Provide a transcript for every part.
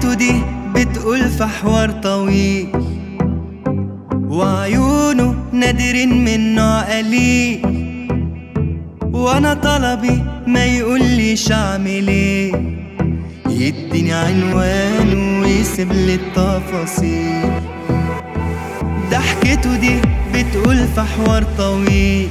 ضحكته دي بتقول في حوار طويل وعيونه نادرين من نوع قليل وانا طلبي ما يقوليش اعمل ايه يديني عنوان ويسيب لي التفاصيل ضحكته دي بتقول في حوار طويل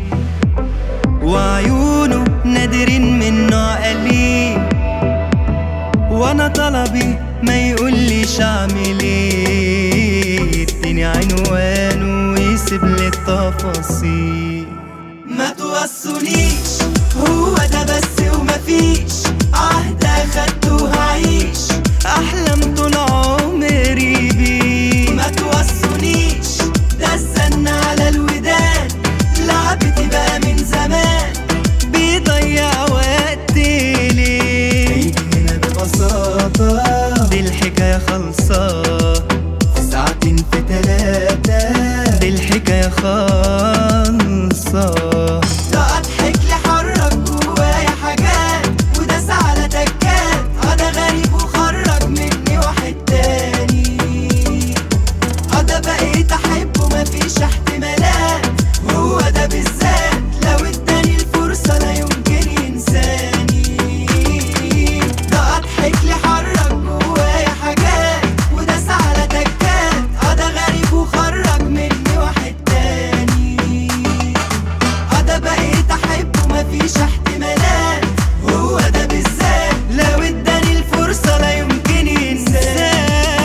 وعيونه نادرين من نوع قليل وانا طلبي ما يقوليش اعمل ايه يديني عنوان ويسيب لي التفاصيل ما توصونيش هو ده بس ومفيش عهد اخدته وهعيش احلم طول عمري بيه ما توصونيش ده الزن على الودان لعبتي بقى من زمان بيضيع وقتي ليه هنا ببساطة دي الحكاية خلصة في ساعتين في تلاتة دي الحكاية خلصة ده اضحك لحرك جوايا حاجات وداس على تكات اه ده غريب وخرج مني واحد تاني اه ده بقيت احبه مفيش احتمالات هو ده بالذات لو اداني الفرصة لا يمكن ينساني ده اضحك لحرك جوايا حاجات وداس على تكات اه ده غريب وخرج مني واحد تاني اه ده بقيت احبه مفيش احتمالات هو ده بالذات لو اداني الفرصة لا يمكن ينساني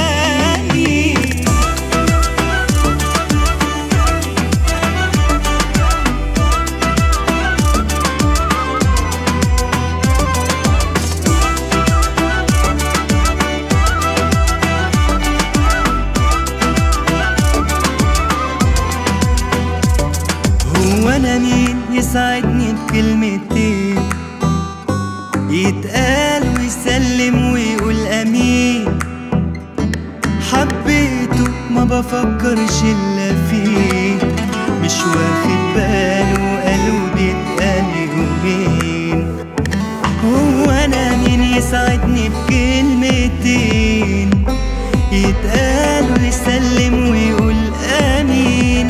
هو انا مين يساعدني بكلمتين يتقال ويسلم ويقول امين حبيته ما بفكرش الا فيه مش واخد باله قالوا بيتقال يومين هو انا مين يساعدني بكلمتين يتقال ويسلم ويقول امين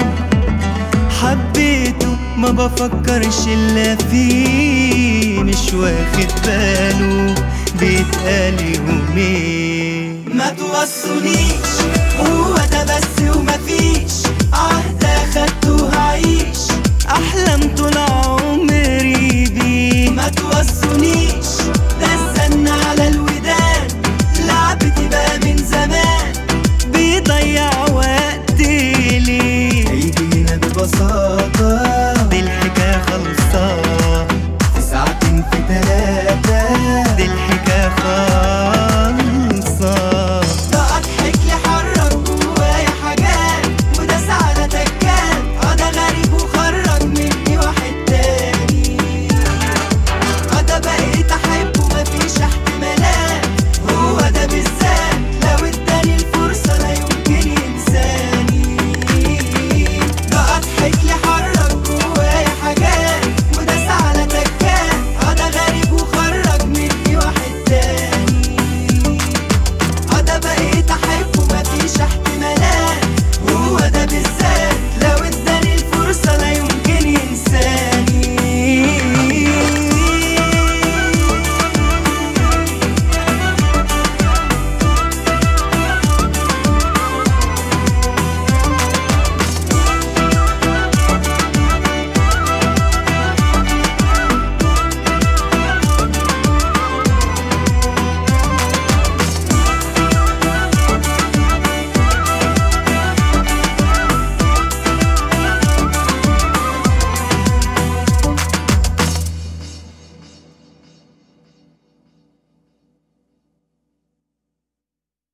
حبيته ما بفكرش الا فيه مش واخد باله بيتقال يومين ما توصونيش هو ده بس